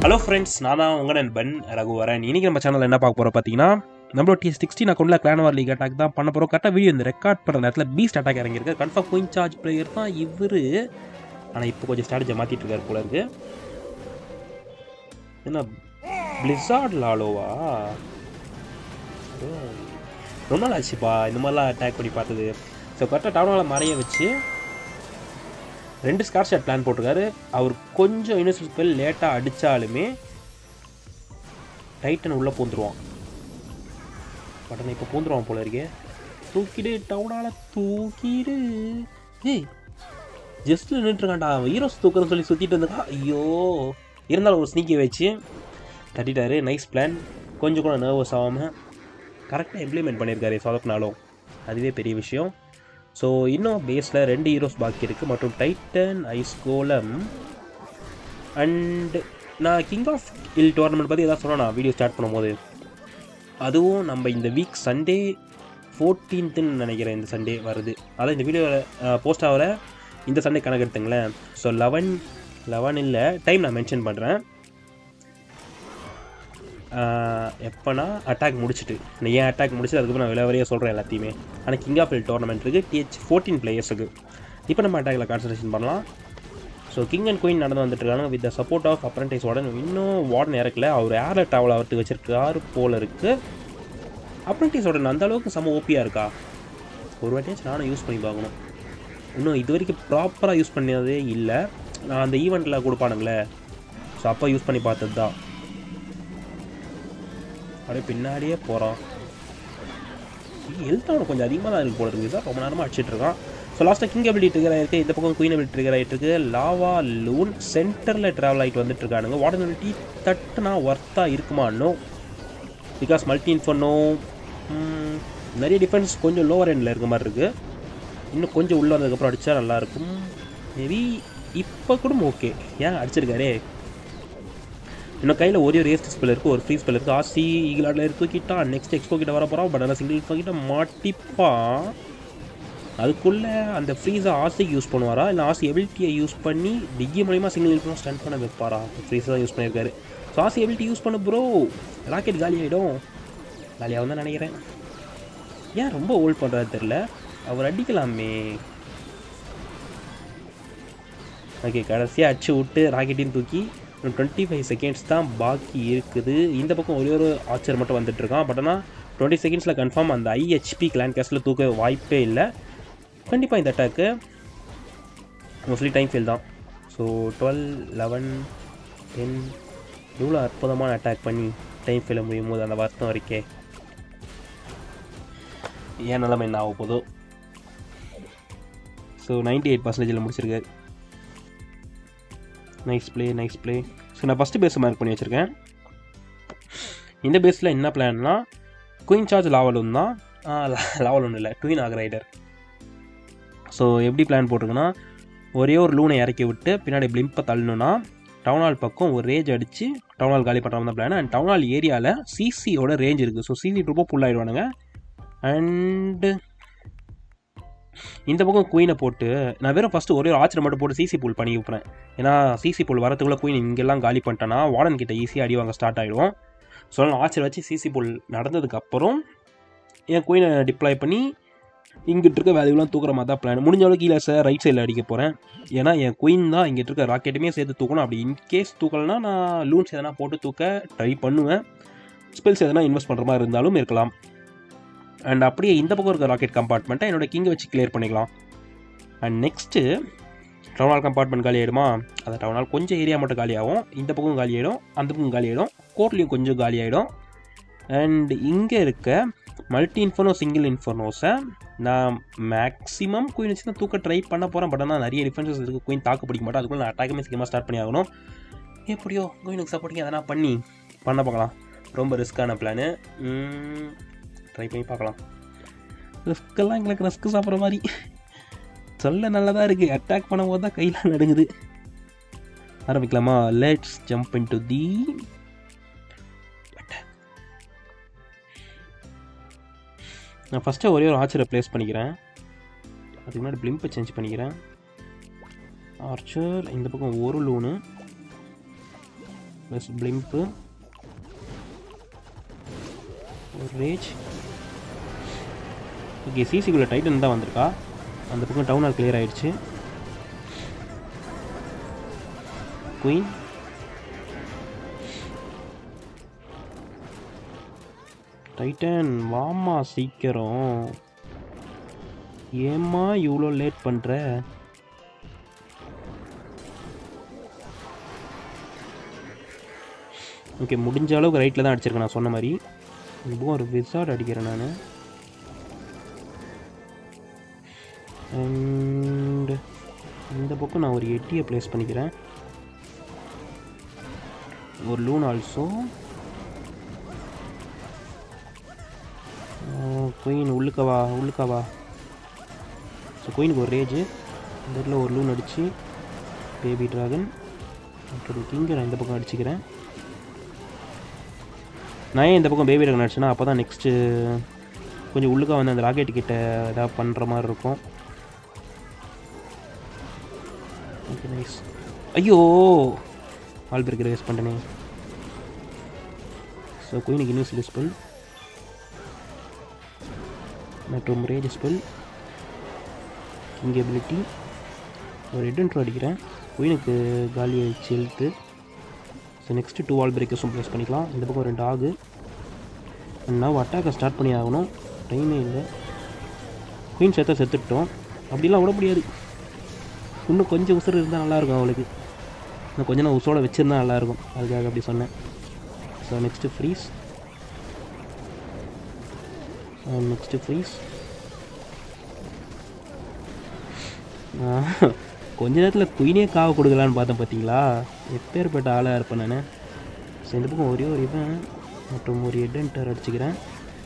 hello friends நான் தான் உங்கள் நண்பன் ரகுவரன் இன்னைக்கு நம்ம சேனலில் என்ன பார்க்க போகிறோம் பார்த்தீங்கன்னா நம்மளோட டி சிக்ஸ்டீன் அக்கௌண்ட்டில் கிளான் வார் லீக் அட்டாக் தான் பண்ண போகிறோம் கரெக்டாக வீடியோ இந்த ரெக்கார்ட் பண்ணுற நேரத்தில் பீஸ்ட் அட்டாக் இறங்கியிருக்கு கன்ஃபார்ம் குயின் சார்ஜ் பிளேயர் தான் இவர் ஆனால் இப்போ கொஞ்சம் ஸ்ட்ராட்டஜி மாற்றிட்டு இருக்காரு போல இருக்கு என்ன பிளிஸார்ட் லாலோவா ஓ, ரொம்ப நாள் ஆச்சுப்பா இந்த மாதிரிலாம் அட்டாக் பண்ணி பார்த்தது ஸோ கரெக்டாக டவுனால் மறைய வச்சு ரெண்டு ஸ்கார் ஷாட் பிளான் போட்டிருக்காரு அவர் கொஞ்சம் யூனிவர்சல் ஸ்பெல் லேட்டாக அடித்தாலுமே டைட்டன் உள்ளே பூந்துருவான் பட்டனை இப்போ பூந்துருவான் போல இருக்கே தூக்கிடு டவுனால தூக்கிடு ஏய் ஜஸ்ட்ல நின்றுருக்கான்டா ஹீரோஸ் தூக்குறன்னு சொல்லி சுற்றிட்டு இருந்திருக்கான் ஐயோ இருந்தாலும் ஒரு ஸ்னீக்கி வச்சு தட்டிட்டாரு நைஸ் பிளான் கொஞ்சம் கூட நர்வஸ் ஆகாமல் கரெக்டாக இம்ப்ளிமெண்ட் பண்ணியிருக்காரு சொதப்பினாலும் அதுவே பெரிய விஷயம் ஸோ இன்னும் பேஸில் ரெண்டு ஹீரோஸ் பாக்கி இருக்குது மற்றும் டைட்டன் ஐஸ் கோலம் அண்ட் நான் கிங் ஆஃப் இல் டோர்னமெண்ட் பற்றி எதாவது சொன்னேன் நான் வீடியோ ஸ்டார்ட் பண்ணும்போது அதுவும் நம்ம இந்த வீக் சண்டே ஃபோர்டீன்த்துன்னு நினைக்கிறேன் இந்த சண்டே வருது அதான் இந்த வீடியோவில் போஸ்ட் ஆகிற இந்த சண்டே கணக்கு எடுத்துங்களேன் ஸோ லெவன் லெவன் இல்லை டைம் நான் மென்ஷன் பண்ணுறேன் எப்போனா அட்டாக் முடிச்சுட்டு நான் ஏன் அட்டாக் முடிச்சுட்டு அதுக்கப்புறம் நான் விளையாவரையே சொல்கிறேன் எல்லாத்தையுமே ஆனால் கிங் ஆஃப் இல் டோர்னமெண்ட் இருக்குது டிஹெச் ஃபோர்டீன் பிளேயர்ஸுக்கு இப்போ நம்ம அட்டாக்ல கான்சன்ட்ரேஷன் பண்ணலாம் ஸோ கிங் அண்ட் குயின் நடந்து வந்துட்டு இருக்காங்க with the support of apprentice warden இன்னும் வார்டன் இறக்கல அவர் ஏரில் ட்ராவல் ஆகிறதுக்கு வச்சிருக்காரு போல இருக்குது அப்ரண்டிஸ் வார்டன் அந்த அளவுக்கு செம்ம ஓப்பியாக இருக்கா ஒரு வாட்டியாச்சும் நானும் யூஸ் பண்ணி பார்க்கணும் இன்னும் இது வரைக்கும் ப்ராப்பராக யூஸ் பண்ணதே இல்லை நான் அந்த ஈவெண்ட்டில் கொடுப்பானுங்களே ஸோ அப்போ யூஸ் பண்ணி பார்த்தது தான் அப்படியே பின்னாடியே போகிறான் ஹெல்த் அவனுக்கு கொஞ்சம் அதிகமாக தான் இருக்கு போல இருக்குது சார் ரொம்ப நேரமாக அடிச்சிட்டு இருக்கான் ஸோ லாஸ்ட்டாக கிங் அபிலிட்டி ட்ரிகர் ஆயிருக்கு இந்த பக்கம் குயின் அபிலிட்டி ட்ரிகர் ஆகிட்டு இருக்கு லாவா லூன் சென்டரில் ட்ராவல் ஆகிட்டு வந்துட்டு இருக்கானுங்க வாட்டர் அபிலிட்டி தட்டுனா ஒர்த்தாக இருக்குமானோ பிகாஸ் மல்டி இன்ஃபோனோ நிறைய டிஃபென்ஸ் கொஞ்சம் லோவர் எண்டில் இருக்க மாதிரி இருக்குது இன்னும் கொஞ்சம் உள்ளே வந்ததுக்கப்புறம் அடித்தா நல்லாயிருக்கும் மேபி இப்போ கூட ஓகே ஏன் அடிச்சிருக்காரே இன்னும் கையில் ஒரே ஒரு ஏஸ்ட் ஸ்பெல் இருக்குது ஒரு ஃப்ரீ ஸ்பெல் இருக்குது ஆசி ஈகிளாடில் தூக்கிட்டான் நெக்ஸ்ட் எக்ஸ்போ கிட்ட வர போகிறான் பட் ஆனால் சிங்கிள் எக்ஸ்போ கிட்ட மாட்டிப்பான் அதுக்குள்ளே அந்த ஃப்ரீஸை ஆசைக்கு யூஸ் பண்ணுவாரா இல்லை ஆசி எபிலிட்டியை யூஸ் பண்ணி டிகி மூலிமா சிங்கிள் எக்ஸ்போ ஸ்டன் பண்ண வைப்பாரா ஃப்ரீஸை தான் யூஸ் பண்ணியிருக்காரு ஸோ ஆசி எபிலிட்டி யூஸ் பண்ணு ப்ரோ ராக்கெட் காலி ஆகிடும் காலியாக தான் நினைக்கிறேன் ஏன் ரொம்ப ஹோல்ட் பண்ணுறது தெரில அவர் அடிக்கலாமே ஓகே கடைசியாக அடிச்சு விட்டு ராக்கெட்டையும் தூக்கி இன்னும் டுவெண்ட்டி ஃபைவ் செகண்ட்ஸ் தான் பாக்கி இருக்குது இந்த பக்கம் ஒரே ஒரு ஆச்சர் மட்டும் வந்துட்டு இருக்கான் பட் ஆனால் டுவெண்ட்டி செகண்ட்ஸில் கன்ஃபார்ம் அந்த ஐஹெச்பி கிளான் கேஸில் தூக்க வாய்ப்பே இல்லை கண்டிப்பாக இந்த அட்டாக்கு மோஸ்ட்லி டைம் ஃபெயில் தான் ஸோ டுவெல் லெவன் டென் இவ்வளோ அற்புதமான அட்டாக் பண்ணி டைம் ஃபெயில முடியும் போது அந்த வருத்தம் வரைக்கே ஏன் நிலைமை என்ன ஆக போதோ ஸோ நைன்டி எயிட் பர்சன்டேஜில் முடிச்சிருக்காரு nice play nice play so நான் ஃபஸ்ட்டு பேஸ் மார்க் பண்ணி வச்சுருக்கேன் இந்த பேஸில் என்ன பிளான்னா குயின் சார்ஜ் லாவல் ஒன்று தான் லாவல் ஒன்றும் இல்லை ட்வின் ஆக்ரைடர் ஸோ எப்படி பிளான் போட்டிருக்குன்னா ஒரே ஒரு லூனை இறக்கி விட்டு பின்னாடி பிளிம்பை தள்ளணும்னா டவுன் ஹால் பக்கம் ஒரு ரேஞ்ச் அடித்து டவுன் ஹால் காலி பண்ணுற தான் பிளான் அண்ட் டவுன் ஹால் ஏரியாவில் சிசியோட ரேஞ்ச் இருக்குது ஸோ சிசி ட்ரூப்பாக ஃபுல் ஆகிடுவானுங்க அண்டு இந்த பக்கம் குயினை போட்டு நான் வெறும் ஃபஸ்ட்டு ஒரே ஒரு ஆச்சரியம் மட்டும் போட்டு சிசி பூல் பண்ணி வைப்பேன் ஏன்னா சிசி பூல் வரத்துக்குள்ளே குயின் இங்கெல்லாம் காலி பண்ணிட்டேன்னா வார்டன் கிட்ட ஈஸியாக அடி வாங்க ஸ்டார்ட் ஆகிடும் ஸோ நான் ஆச்சரியம் வச்சு சிசி பூல் நடந்ததுக்கப்புறம் என் குயினை டிப்ளாய் பண்ணி இங்கிட்டு இருக்க வேல்யூலாம் தூக்குற மாதிரி தான் பிளான் முடிஞ்ச அளவுக்கு கீழே சார் ரைட் சைடில் அடிக்க போகிறேன் ஏன்னா என் குயின் தான் இங்கிட்டு இருக்க ராக்கெட்டுமே சேர்த்து தூக்கணும் அப்படி இன்கேஸ் தூக்கலைன்னா நான் லூன்ஸ் எதனா போட்டு தூக்க ட்ரை பண்ணுவேன் ஸ்பெல்ஸ் எதனா இன்வெஸ்ட் பண்ணுற மாதிரி இருந்தாலும் இருக்கலாம் அண்ட் அப்படியே இந்த பக்கம் இருக்க ராக்கெட் கம்பார்ட்மெண்ட்டை என்னோட கிங்கை வச்சு கிளியர் பண்ணிக்கலாம் and next town hall compartment காலி ஆகிடுமா அந்த டவுன் ஹால் கொஞ்சம் ஏரியா மட்டும் காலியாகும் இந்த பக்கம் காலி ஆகிடும் அந்த பக்கம் காலி ஆகிடும் கோர்ட்லேயும் கொஞ்சம் காலி ஆகிடும் அண்ட் இங்கே இருக்க மல்டி இன்ஃபோனோ சிங்கிள் இன்ஃபோனோஸை நான் மேக்ஸிமம் குயின் வச்சு தான் தூக்க ட்ரை பண்ண போகிறேன் பட் ஆனால் நிறைய டிஃபென்சஸ் இருக்குது குயின் தாக்கு பிடிக்க மாட்டேன் அதுக்குள்ள நான் அட்டாக்குமே சீக்கிரமாக ஸ்டார்ட் பண்ணி ஆகணும் எப்படியோ குயினுக்கு சப்போர்ட்டிங் எதனா பண்ணி பண்ண பார்க்கலாம் ரொம்ப ரிஸ்க்கான பிளானு ட்ரை பண்ணி பார்க்கலாம் ரிஸ்க்கெல்லாம் எங்களுக்கு ரிஸ்க்கு சாப்பிட்ற மாதிரி சொல்ல நல்லதாக இருக்குது அட்டாக் பண்ணும்போது தான் கையில் நடுங்குது ஆரம்பிக்கலாமா let's jump into the நான் ஃபஸ்ட்டு ஒரே ஒரு ஆச்சரை ப்ளேஸ் பண்ணிக்கிறேன் அதுக்கு முன்னாடி பிளிம்பை சேஞ்ச் பண்ணிக்கிறேன் ஆர்ச்சர் இந்த பக்கம் ஒரு லூனு ப்ளஸ் பிளிம்ப்பு ஒரு ரேஜ் ஓகே சிசிக்குள்ளே டைட்டன் தான் வந்திருக்கா அந்த பக்கம் டவுன் ஹால் கிளியர் ஆயிடுச்சு குயின் டைட்டன் வாமா சீக்கிரம் ஏம்மா இவ்வளோ லேட் பண்ணுற ஓகே முடிஞ்ச அளவுக்கு ரைட்டில் தான் அடிச்சிருக்கேன் நான் சொன்ன மாதிரி இப்போ ஒரு விசார்ட் அடிக்கிறேன் நான் அண்ட் இந்த பக்கம் நான் ஒரு எட்டியை ப்ளேஸ் பண்ணிக்கிறேன் ஒரு லூன் ஆல்சோ குயின் உள்ளுக்கவா உள்ளுக்கவா ஸோ குயினுக்கு ஒரு ரேஜு இந்த இடத்துல ஒரு லூன் அடித்து பேபி ட்ராகன் மற்றும் கிங்கை நான் இந்த பக்கம் அடிச்சுக்கிறேன் நான் ஏன் இந்த பக்கம் பேபி ட்ராகன் அடிச்சேன்னா அப்போ தான் நெக்ஸ்ட்டு கொஞ்சம் உள்ளுக்க வந்து அந்த ராக்கெட் கிட்ட ஏதாவது பண்ணுற மாதிரி இருக்கும் ஓகே நைஸ் ஐயோ ஆல் பிரேக்கர் வேஸ்ட் பண்ணிட்டேனே ஸோ குயினுக்கு இன்னும் ஸ்பெல் மற்றும் ரேஜ் ஸ்பெல் கிங் எபிலிட்டி ஒரு ஹெட் இன்ட்ரோ அடிக்கிறேன் குயினுக்கு காலி ஆயிடுச்சு health so next two wall பிரேக்கர்ஸும் ப்ளேஸ் பண்ணிக்கலாம் இந்த பக்கம் ரெண்டு ஆகு நான் அட்டாக்கை ஸ்டார்ட் பண்ணி ஆகணும் டைமே இல்லை குயின் சேர்த்தா செத்துட்டோம் அப்படிலாம் விட முடியாது இன்னும் கொஞ்சம் உசுறு இருந்தால் நல்லாயிருக்கும் அவளுக்கு இன்னும் கொஞ்சம் நான் உசோட வச்சுருந்தா நல்லாயிருக்கும் அதுக்காக அப்படி சொன்னேன் so next freeze next freeze கொஞ்ச நேரத்தில் குயினே காவை கொடுக்கலான்னு பார்த்தேன் பார்த்தீங்களா எப்பேற்பட்ட ஆளாக இருப்பேன் நான் ஸோ இந்த பக்கம் ஒரே ஒரு இவன் மற்றும் ஒரு ஹெட் என்டர் அடிச்சுக்கிறேன்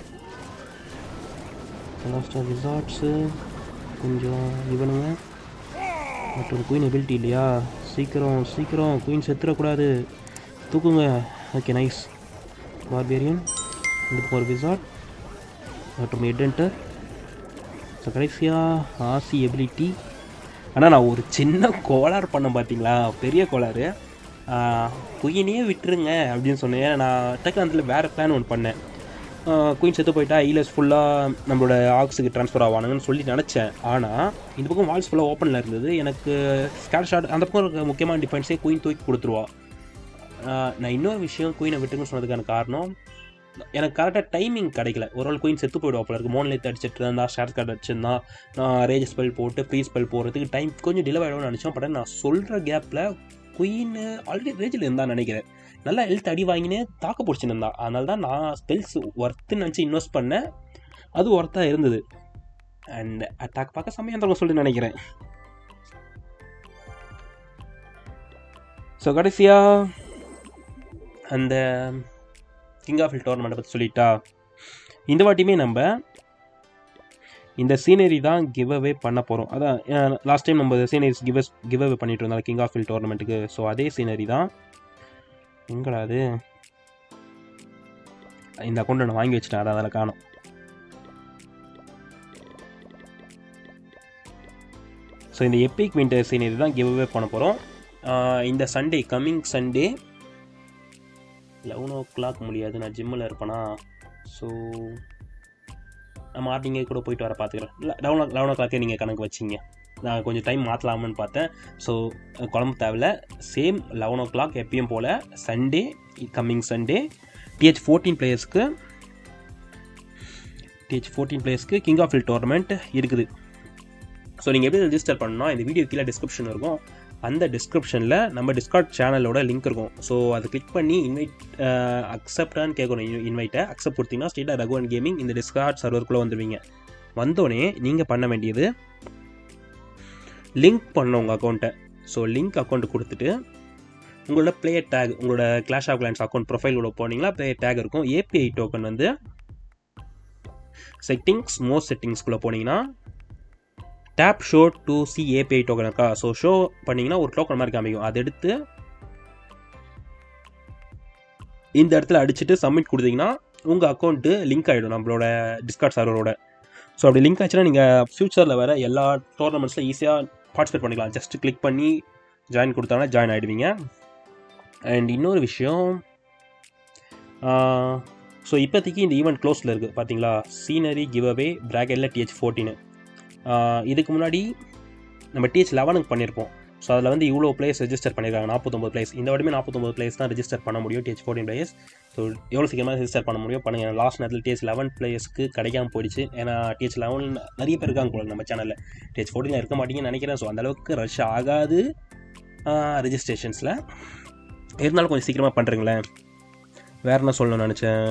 லாஸ்ட்டாக ரிசார்ட்ஸு கொஞ்சம் இவனுங்க மற்றும் குயின் எபிலிட்டி இல்லையா சீக்கிரம் சீக்கிரம் குயின் செத்துடக்கூடாது தூக்குங்க ஓகே நைஸ் பார்பேரியன் இந்த பக்கம் ஒரு விசார்ட் மற்றும் ஹெட் என்டர் ஸோ கடைசியாக ஆசி எபிலிட்டி ஆனால் நான் ஒரு சின்ன கோளாறு பண்ணேன் பார்த்தீங்களா பெரிய கோளாறு குயினே விட்டுருங்க அப்படின்னு சொன்னேன் நான் டெக்னாந்தில் வேறு பிளான் ஒன்று பண்ணேன் குயின் செத்து போயிட்டா ஈலஸ் ஃபுல்லாக நம்மளோட ஆக்ஸுக்கு ட்ரான்ஸ்ஃபர் ஆவானுங்கன்னு சொல்லி நினச்சேன் ஆனால் இந்த பக்கம் வால்ஸ் ஃபுல்லாக ஓப்பனில் இருந்தது எனக்கு ஸ்கேர் ஷாட் அந்த பக்கம் இருக்க முக்கியமான டிஃபென்ஸே குயின் தூக்கி கொடுத்துருவா நான் இன்னொரு விஷயம் குயினை விட்டுங்கன்னு சொன்னதுக்கான காரணம் எனக்கு கரெக்டாக டைமிங் கிடைக்கல ஒரு ஆள் குயின் செத்து போயிடுவா போல இருக்கு மோன்லேத் அடிச்சிட்டு இருந்தா ஷேர் கார்டு அடிச்சிருந்தா நான் ரேஜ் ஸ்பெல் போட்டு ஃப்ரீ ஸ்பெல் போகிறதுக்கு டைம் கொஞ்சம் டிலே ஆகிடும்னு நினச்சோம் பட் நான் சொல்கிற கேப்பில் குயின் ஆல்ரெடி ரேஜில் இருந்தான்னு நினைக்கிறேன் நல்லா ஹெல்த் அடி வாங்கினே தாக்க பிடிச்சின்னு இருந்தா அதனால தான் நான் ஸ்பெல்ஸ் ஒர்த்துன்னு நினச்சி இன்வெஸ்ட் பண்ணேன் அது ஒர்த்தாக இருந்தது அண்ட் அட்டாக் பார்க்க சமயம் சொல்லி நினைக்கிறேன் ஸோ கடைசியாக அந்த கிங் ஆஃப் டோர்னமெண்ட்டை பற்றி சொல்லிட்டா இந்த வாட்டியுமே நம்ம இந்த சீனரி தான் கிவ் அவே பண்ண போகிறோம் அதான் லாஸ்ட் டைம் நம்ம சீனரிஸ் கிவ் கிவ் அவே பண்ணிட்டு இருந்தோம் கிங் ஆஃப் ஹில் டோர்னமெண்ட்டுக்கு ஸோ அதே சீனரி தான் எங்கடா அது இந்த அக்கௌண்ட்டை நான் வாங்கி வச்சுட்டேன் அதான் அதில் காணும் ஸோ இந்த எப்பிக் வின்டர் சீனரி தான் கிவ் அவே பண்ண போகிறோம் இந்த Sunday coming Sunday eleven o'clock முடியாது நான் ஜிம்மில் இருப்பேனா ஸோ நான் மார்னிங்கே கூட போயிட்டு வர பார்த்துக்கிறேன் இல்லை லெவன் ஓ லெவன் ஓ கிளாக்கே நீங்கள் கணக்கு வச்சிங்க நான் கொஞ்சம் டைம் மாற்றலாமான்னு பார்த்தேன் ஸோ குழம்பு தேவையில்ல சேம் லெவன் ஓ கிளாக் எப்பயும் போல் Sunday coming Sunday TH fourteen பிளேயர்ஸ்க்கு டிஹெச் ஃபோர்டீன் பிளேயர்ஸ்க்கு கிங் ஆஃப் ஹில் டோர்னமெண்ட் இருக்குது ஸோ நீங்கள் எப்படி ரெஜிஸ்டர் பண்ணணும் இந்த வீடியோ கீழே டிஸ்கிரிப்ஷன் இருக்கும் அந்த டிஸ்கிரிப்ஷனில் நம்ம டிஸ்கார்ட் சேனலோட லிங்க் இருக்கும் ஸோ அதை கிளிக் பண்ணி இன்வைட் அக்செப்டான்னு கேட்கணும் இன்வைட்டை அக்செப்ட் கொடுத்தீங்கன்னா ஸ்டேட்டாக ரகுவன் கேமிங் இந்த டிஸ்கார்ட் சர்வருக்குள்ளே வந்துடுவீங்க வந்தோடனே நீங்கள் பண்ண வேண்டியது லிங்க் பண்ணணும் உங்கள் அக்கௌண்ட்டை ஸோ லிங்க் அக்கௌண்ட் கொடுத்துட்டு உங்களோட பிளேயர் டேக் உங்களோட கிளாஷ் ஆஃப் கிளான்ஸ் அக்கௌண்ட் ப்ரொஃபைலோட போனீங்கன்னா பிளேயர் டேக் இருக்கும் ஏபிஐ டோக்கன் வந்து செட்டிங்ஸ் மோஸ்ட் செட்டிங்ஸ்குள்ளே போனீங்கன்னா tap show to see API token இருக்கா ஸோ ஷோ பண்ணிங்கன்னா ஒரு டோக்கன் மாதிரி காமிக்கும் அதை எடுத்து இந்த இடத்துல அடிச்சுட்டு சப்மிட் கொடுத்தீங்கன்னா உங்கள் அக்கௌண்ட்டு லிங்க் ஆகிடும் நம்மளோட டிஸ்கார்ட் சர்வரோட ஸோ அப்படி லிங்க் ஆச்சுன்னா நீங்கள் ஃப்யூச்சரில் வர எல்லா டோர்னமெண்ட்ஸில் ஈஸியாக பார்ட்டிசிபேட் பண்ணிக்கலாம் ஜஸ்ட் கிளிக் பண்ணி ஜாயின் கொடுத்தாங்கன்னா ஜாயின் ஆகிடுவீங்க அண்ட் இன்னொரு விஷயம் ஸோ இப்போதைக்கு இந்த ஈவெண்ட் க்ளோஸில் இருக்குது பார்த்தீங்களா சீனரி கிவ் அவே ப்ராக்கெட்டில் டிஹெச் ஃபோர்டீனு இதுக்கு முன்னாடி நம்ம டிஹெச் லெவனுக்கு பண்ணியிருப்போம் ஸோ அதில் வந்து இவ்வளோ பிளேஸ் ரெஜிஸ்டர் பண்ணியிருக்காங்க நாற்பத்தொம்பது பிளேஸ் இந்த வாட்டியுமே நாற்பத்தொம்பது பிளேஸ் தான் ரெஜிஸ்டர் பண்ண முடியும் டிஹெச் ஃபோர்டீன் பிளேஸ் ஸோ எவ்வளோ சீக்கிரமாக ரெஜிஸ்டர் பண்ண முடியும் பண்ணுங்க லாஸ்ட் நேரத்தில் டிஹெச் லெவன் பிளேஸ்க்கு கிடைக்காம போயிடுச்சு ஏன்னா டிஹெச் லெவன் நிறைய பேர் இருக்காங்க போல நம்ம சேனலில் டிஹெச் ஃபோர்டீனில் இருக்க மாட்டீங்கன்னு நினைக்கிறேன் ஸோ அந்தளவுக்கு ரஷ் ஆகாது ரெஜிஸ்ட்ரேஷன்ஸில் இருந்தாலும் கொஞ்சம் சீக்கிரமாக பண்ணுறீங்களேன் வேறு என்ன சொல்லணும்னு நினச்சேன்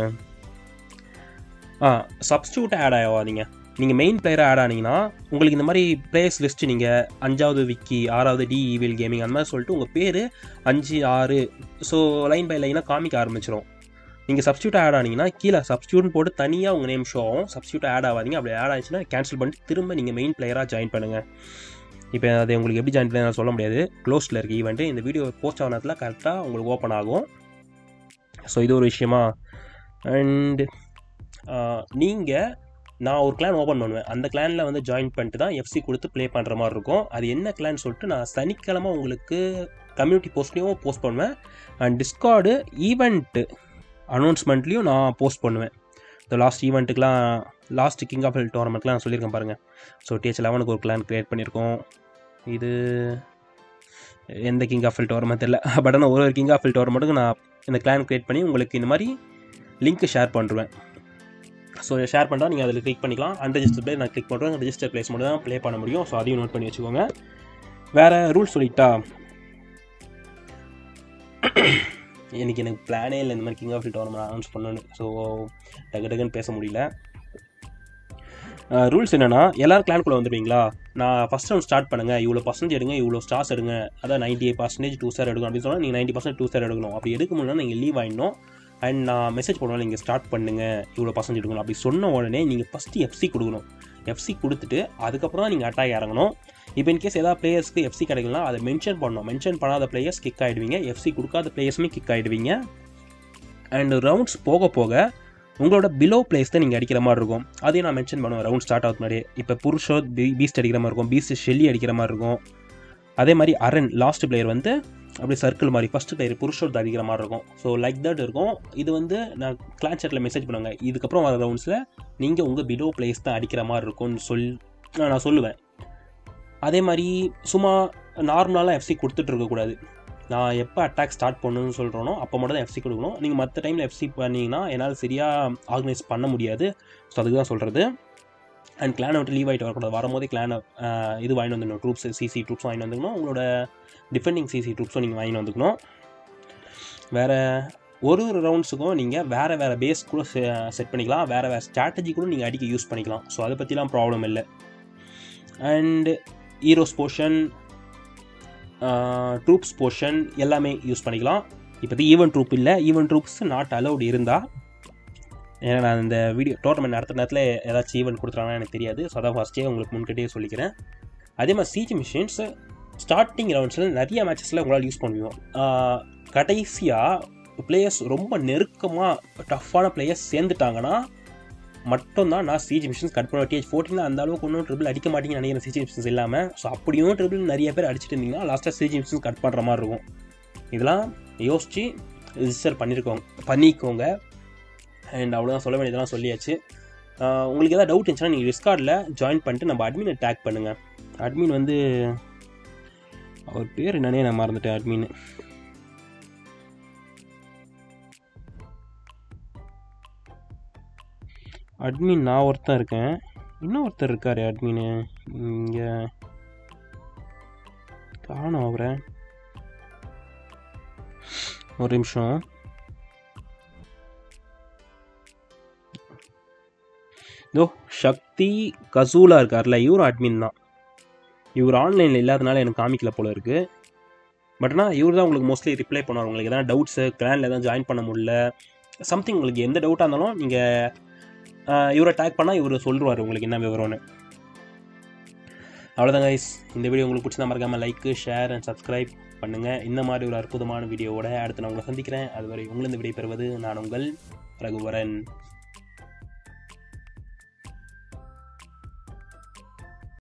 ஆ சப்ஸ்டியூட் ஆட் ஆகாதீங்க நீங்கள் மெயின் பிளேயராக ஆட் ஆனீங்கன்னா உங்களுக்கு இந்த மாதிரி பிளேயர்ஸ் லிஸ்ட் நீங்கள் அஞ்சாவது விக்கி ஆறாவது டி ஈவில் கேமிங் அந்த மாதிரி சொல்லிட்டு உங்கள் பேர் அஞ்சு ஆறு ஸோ லைன் பை லைனாக காமிக்க ஆரம்பிச்சிடும் நீங்கள் சப்ஸ்டியூட் ஆட் ஆனீங்கன்னா கீழே சப்ஸ்டியூட்னு போட்டு தனியாக உங்கள் நேம் ஷோ ஆகும் சப்ஸ்டியூட் ஆட் ஆகாதீங்க அப்படி ஆட் ஆச்சுன்னா கேன்சல் பண்ணிட்டு திரும்ப நீங்கள் மெயின் பிளேயராக ஜாயின் பண்ணுங்கள் இப்போ அது உங்களுக்கு எப்படி ஜாயின் பண்ண சொல்ல முடியாது க்ளோஸில் இருக்க ஈவெண்ட்டு இந்த வீடியோ போஸ்ட் ஆனதில் கரெக்டாக உங்களுக்கு ஓப்பன் ஆகும் ஸோ இது ஒரு விஷயமா அண்ட் நீங்கள் நான் ஒரு கிளான் ஓப்பன் பண்ணுவேன் அந்த கிளானில் வந்து ஜாயின் பண்ணிட்டு தான் எஃப்சி கொடுத்து ப்ளே பண்ணுற மாதிரி இருக்கும் அது என்ன கிளான் சொல்லிட்டு நான் சனிக்கிழமை உங்களுக்கு கம்யூனிட்டி போஸ்ட்லேயும் போஸ்ட் பண்ணுவேன் அண்ட் டிஸ்கார்டு ஈவெண்ட்டு அனௌன்ஸ்மெண்ட்லேயும் நான் போஸ்ட் பண்ணுவேன் இந்த லாஸ்ட் ஈவெண்ட்டுக்கெலாம் லாஸ்ட் கிங் ஆஃப் ஹில் டோர்னமெண்ட்லாம் நான் சொல்லியிருக்கேன் பாருங்கள் ஸோ டிஹெச் லெவனுக்கு ஒரு கிளான் க்ரியேட் பண்ணியிருக்கோம் இது எந்த கிங் ஆஃப் ஹில் டோர்னமெண்ட் தெரியல பட் ஆனால் ஒரு ஒரு கிங் ஆஃப் ஹில் டோர்னமெண்ட்டுக்கு நான் இந்த கிளான் க்ரியேட் பண்ணி உங்களுக்கு இந்த மாதிரி லிங்க் ஷேர் பண்ணுறேன் ஸோ ஷேர் பண்ணால் நீங்கள் அதில் கிளிக் பண்ணிக்கலாம் அன்ரெஜிஸ்டர் பிளே நான் கிளிக் பண்ணுறேன் ரெஜிஸ்டர் பிளேஸ் மட்டும் தான் ப்ளே பண்ண முடியும் ஸோ அதையும் நோட் பண்ணி வச்சுக்கோங்க வேறு ரூல்ஸ் சொல்லிட்டா எனக்கு எனக்கு பிளானே இல்லை இந்த மாதிரி கிங் ஆஃப் டோர்னமெண்ட் அனௌன்ஸ் பண்ணணும் ஸோ டக்கு டக்குன்னு பேச முடியல ரூல்ஸ் என்னென்னா எல்லோரும் கிளான்குள்ளே வந்துடுவீங்களா நான் ஃபஸ்ட் ரவுண்ட் ஸ்டார்ட் பண்ணுங்கள் இவ்வளோ பர்சன்டேஜ் எடுங்க இவ்வளோ ஸ்டார்ஸ் எடுங்க அதான் ninety eight percentage two star எடுக்கணும் அப்படின்னு சொன்னால் நீங்கள் நைன்ட்டி பர்சன்ட் டூ ஸ்டார் எடுக்கணும் அப்படி எடுக்க முடியல நீங்கள் லீவ் ஆகிடணும் அண்ட் நான் மெசேஜ் பண்ணுவேன் நீங்கள் ஸ்டார்ட் பண்ணுங்கள் இவ்வளோ பர்சன்டேஜ் எடுக்கணும் அப்படி சொன்ன உடனே நீங்கள் ஃபஸ்ட்டு எஃப்சி கொடுக்கணும் எஃப்சி கொடுத்துட்டு அதுக்கப்புறம் தான் நீங்கள் அட்டாக் இறங்கணும் இப்போ இன்கேஸ் ஏதாவது பிளேயர்ஸ்க்கு எஃப்சி கிடைக்கலாம் அதை மென்ஷன் பண்ணணும் மென்ஷன் பண்ணாத பிளேயர்ஸ் கிக் ஆகிடுவீங்க எஃப்சி கொடுக்காத பிளேயர்ஸுமே கிக் ஆகிடுவீங்க அண்ட் ரவுண்ட்ஸ் போக போக உங்களோட பிலோ பிளேஸ் தான் நீங்கள் அடிக்கிற மாதிரி இருக்கும் அதையும் நான் மென்ஷன் பண்ணுவேன் ரவுண்ட் ஸ்டார்ட் ஆகுது முன்னாடி இப்போ புருஷோ பீ பீஸ்ட் அடிக்கிற மாதிரி இருக்கும் பீஸ்ட் ஷெல்லி அடிக்கிற மாதிரி இருக்கும் அதே மாதிரி அரண் லாஸ்ட் பிளேயர் வந்து அப்படியே சர்க்கிள் மாதிரி ஃபஸ்ட் பிளேயர் புருஷோட் அடிக்கிற மாதிரி இருக்கும் ஸோ லைக் தட் இருக்கும் இது வந்து நான் கிளான் சேட்டில் மெசேஜ் பண்ணுவாங்க இதுக்கப்புறம் வர ரவுண்ட்ஸில் நீங்கள் உங்கள் பிலோ பிளேஸ் தான் அடிக்கிற மாதிரி இருக்கும்னு சொல் நான் சொல்லுவேன் அதே மாதிரி சும்மா நார்மலாலாம் எஃப்சி கொடுத்துட்டு இருக்கக்கூடாது நான் எப்போ அட்டாக் ஸ்டார்ட் பண்ணணும்னு சொல்கிறோனோ அப்போ மட்டும் தான் எஃப்சி கொடுக்கணும் நீங்கள் மற்ற டைமில் எஃப்சி பண்ணிங்கன்னா என்னால் சரியாக ஆர்கனைஸ் பண்ண முடியாது ஸோ அதுக்கு தான் சொல்கிறது அண்ட் கிளானை விட்டு லீவ் ஆகிட்டு வரக்கூடாது வரும்போதே கிளானை இது வாங்கிட்டு வந்துடணும் ட்ரூப்ஸ் சிசி ட்ரூப்ஸ் வாங்கிட்டு வந்துக்கணும் உங்களோட டிஃபெண்டிங் சிசி ட்ரூப்ஸும் நீங்கள் வாங்கிட்டு வந்துக்கணும் வேறு ஒரு ஒரு ரவுண்ட்ஸுக்கும் நீங்கள் வேறு வேறு பேஸ் கூட செட் பண்ணிக்கலாம் வேறு வேறு ஸ்ட்ராட்டஜி கூட நீங்கள் அடிக்க யூஸ் பண்ணிக்கலாம் ஸோ அதை பற்றிலாம் ப்ராப்ளம் இல்லை and heroes portion troops portion எல்லாமே யூஸ் பண்ணிக்கலாம் இப்போது ஈவென்ட் ட்ரூப் இல்லை ஈவென்ட் ட்ரூப்ஸ் நாட் அலௌட் இருந்தால் ஏன்னா நான் இந்த வீடியோ டோர்னமெண்ட் நடத்துற நேரத்தில் ஏதாச்சும் ஈவெண்ட் கொடுத்துறாங்கன்னா எனக்கு தெரியாது ஸோ அதான் ஃபஸ்ட்டே உங்களுக்கு முன்கட்டியே சொல்லிக்கிறேன் அதே மாதிரி சிஜி மிஷின்ஸ் ஸ்டார்டிங் ரவுண்ட்ஸில் நிறைய மேட்சஸில் உங்களால் யூஸ் பண்ணுவோம் கடைசியாக பிளேயர்ஸ் ரொம்ப நெருக்கமாக டஃப்பான பிளேயர்ஸ் சேர்ந்துட்டாங்கன்னா மட்டும்தான் நான் சிஜி மிஷின்ஸ் கட் பண்ண டிஹெச் ஃபோர்டீனில் அந்த அளவுக்கு ஒன்றும் ட்ரிபிள் அடிக்க மாட்டீங்கன்னு நினைக்கிறேன் சிஜி மிஷின்ஸ் இல்லாமல் ஸோ அப்படியும் ட்ரிபிள் நிறைய பேர் அடிச்சுட்டு இருந்தீங்கன்னா லாஸ்ட்டாக சிஜி மிஷின்ஸ் கட் பண்ணுற மாதிரி இருக்கும் இதெல்லாம் யோசித்து ரிஜிஸ்டர் பண்ணியிருக்கோங்க பண்ணிக்கோங்க அண்ட் அவ்வளோதான் சொல்ல வேண்டியதெல்லாம் சொல்லியாச்சு உங்களுக்கு எதாவது டவுட் இருந்துச்சுன்னா நீங்கள் டிஸ்கார்டில் ஜாயின் பண்ணிட்டு நம்ம அட்மினை டேக் பண்ணுங்கள் அட்மின் வந்து அவர் பேர் என்னன்னே நான் மறந்துட்டேன் அட்மின் அட்மின் நான் ஒருத்தன் இருக்கேன் இன்னும் ஒருத்தர் இருக்காரு அட்மின் இங்கே காணும் அவரை ஒரு நிமிஷம் இதோ சக்தி கசூலா இருக்கார்ல இவரும் அட்மின் தான் இவர் ஆன்லைனில் இல்லாதனால எனக்கு காமிக்கல போல இருக்குது பட் ஆனால் இவர் தான் உங்களுக்கு மோஸ்ட்லி ரிப்ளை பண்ணுவார் உங்களுக்கு எதனா டவுட்ஸு கிளானில் எதாவது ஜாயின் பண்ண முடியல சம்திங் உங்களுக்கு எந்த டவுட்டாக இருந்தாலும் நீங்கள் இவரை டேக் பண்ணால் இவர் சொல்லுவார் உங்களுக்கு என்ன விவரம்னு அவ்வளோதான் கைஸ் இந்த வீடியோ உங்களுக்கு பிடிச்சதா மறக்காமல் லைக் ஷேர் அண்ட் சப்ஸ்கிரைப் பண்ணுங்கள் இந்த மாதிரி ஒரு அற்புதமான வீடியோவோட அடுத்து நான் உங்களை சந்திக்கிறேன் அதுவரை உங்களிருந்து விடைபெறுவது நான் உங்கள் ரகுவரன்